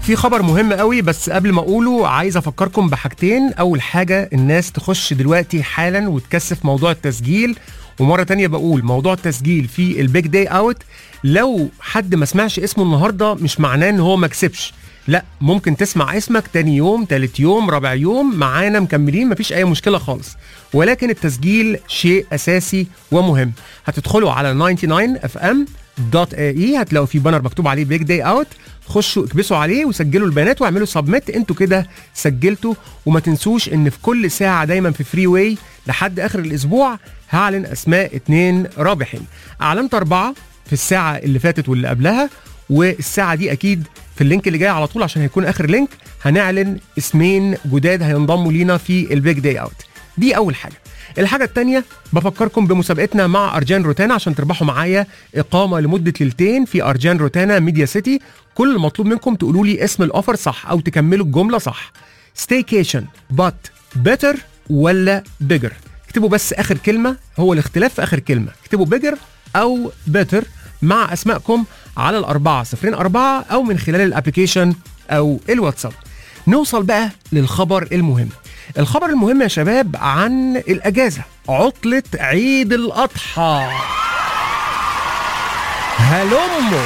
في خبر مهم قوي بس قبل ما اقوله عايز افكركم بحاجتين اول حاجه الناس تخش دلوقتي حالا وتكثف موضوع التسجيل ومره تانية بقول موضوع التسجيل في البيج داي اوت لو حد ما سمعش اسمه النهارده مش معناه ان هو ما كسبش لا ممكن تسمع اسمك تاني يوم تالت يوم رابع يوم معانا مكملين مفيش اي مشكله خالص ولكن التسجيل شيء اساسي ومهم هتدخلوا على 99 اف ام دوت اي هتلاقوا في بانر مكتوب عليه بيج داي اوت خشوا اكبسوا عليه وسجلوا البيانات واعملوا سبميت انتوا كده سجلتوا وما تنسوش ان في كل ساعه دايما في فري واي لحد اخر الاسبوع هعلن اسماء اتنين رابحين اعلنت اربعه في الساعه اللي فاتت واللي قبلها والساعه دي اكيد في اللينك اللي جاي على طول عشان هيكون اخر لينك هنعلن اسمين جداد هينضموا لينا في البيج داي اوت دي اول حاجه الحاجة التانية بفكركم بمسابقتنا مع أرجان روتانا عشان تربحوا معايا إقامة لمدة ليلتين في أرجان روتانا ميديا سيتي كل المطلوب منكم تقولوا لي اسم الأوفر صح أو تكملوا الجملة صح ستيكيشن بات بيتر ولا بيجر اكتبوا بس آخر كلمة هو الاختلاف في آخر كلمة اكتبوا بيجر أو بيتر مع أسمائكم على الأربعة صفرين أربعة أو من خلال الأبليكيشن أو الواتساب نوصل بقى للخبر المهم الخبر المهم يا شباب عن الأجازة عطلة عيد الأضحى هلموا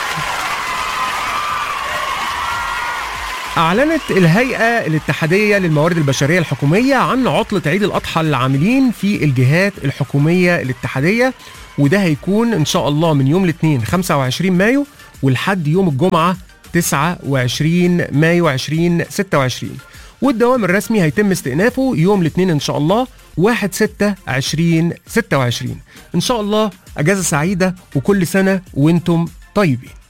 أعلنت الهيئة الاتحادية للموارد البشرية الحكومية عن عطلة عيد الأضحى للعاملين في الجهات الحكومية الاتحادية وده هيكون إن شاء الله من يوم الاثنين 25 مايو ولحد يوم الجمعة 29 مايو 2026 والدوام الرسمي هيتم استئنافه يوم الاثنين ان شاء الله 1 6 20 26 ان شاء الله اجازه سعيده وكل سنه وانتم طيبين